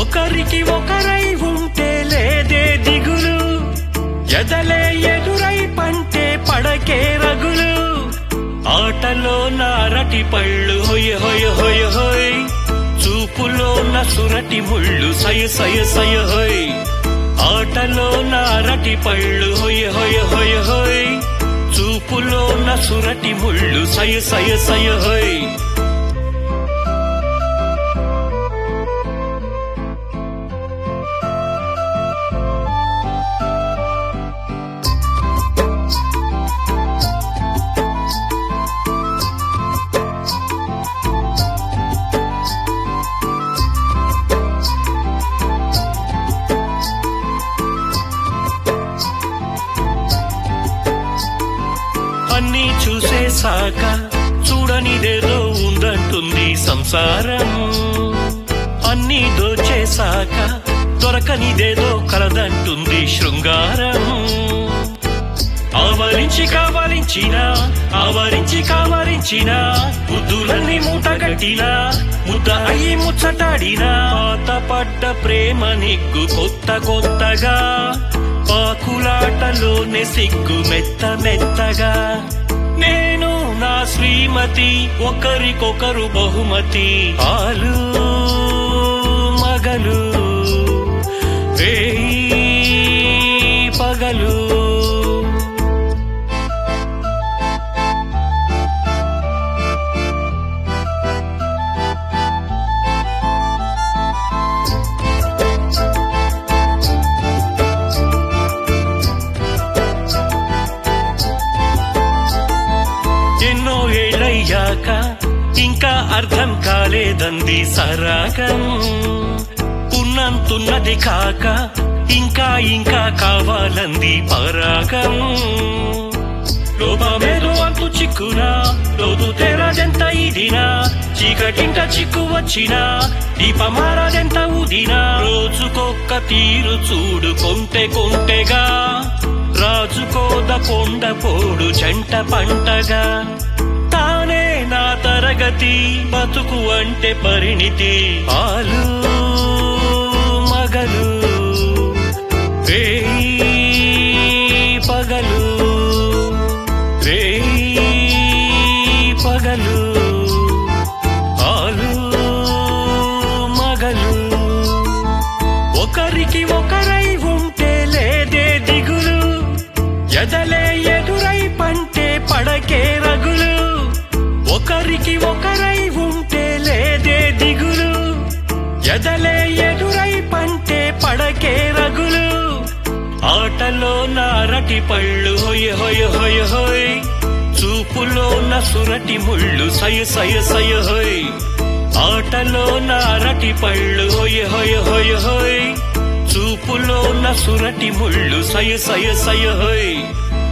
ఒకరికి ఒకరై ఉంటే లేదే దిగులు ఎదలే ఎదురై పంటే పడకే రగులు ఆటలో నారటి పళ్ళు హొయ హొయ హొయ హొయ్ చూపులో నసురటి ముళ్ళు సయ సయ సయ హొయ్ ఆటలో నారటి పళ్ళు హొయ హొయ హొయ హొయ్ చూపులో నసురటి ముళ్ళు సయ సయ సయ హొయ్ అన్నీ చూసేశాక చూడనిదేదో ఉందంటుంది సంసారం అన్నీ దోచేశాక దొరకనిదేదో కలదంటుంది శృంగారం ఆవరించి కావలించిన ఆవరించి కావలించిన ముద్దులన్నీ మూటగట్టిన ముద్ద అయి ముచ్చటాడిన పాత పడ్డ ప్రేమ నిగ్గు కొత్త కొత్తగా పాకులాటలోనే సిగ్గు మెత్త మెత్తగా నేను నా శ్రీమతి ఒకరికొకరు బహుమతి ఆలు మగలు రేయి పగలు ఎన్నో ఏళ్ళయ్యాక ఇంకా అర్థం కాలేదంది సరాగం ఉన్నంతున్నది కాక ఇంకా ఇంకా కావాలంది పరాగం లోపమేదో అంతు చిక్కునా లోతు తెరదెంత ఇదినా చీకటింట చిక్కు వచ్చినా దీపమారదెంత ఉదినా రోజుకొక్క తీరు చూడు కొంటె కొంటెగా రాజుకోద కొండ పోడు జంట పంటగా తానే నా తరగతి బతుకు అంటే పరిణితి ఆలు మగలు రేయి పగలు రేయి పగలు ఆలు మగలు ఒకరికి ఒకరై ఉంటే లేదే దిగులు ఎదలే ఎదురై పంటే పడకే రగులు ఒకరికి ఒకరై ఉంటే లేదే దిగులు ఎదలే ఎదురై పంటే పడకే రగులు ఆటలో నారటి పళ్ళు హొయ హొయ హొయ హొయ్ చూపులో నసురటి ముళ్ళు సయ సయ సయ హొయ్ ఆటలో నారటి పళ్ళు హొయ హొయ హొయ హొయ్ చూపులో నసురటి ముళ్ళు సయ సయ సయ హొయ్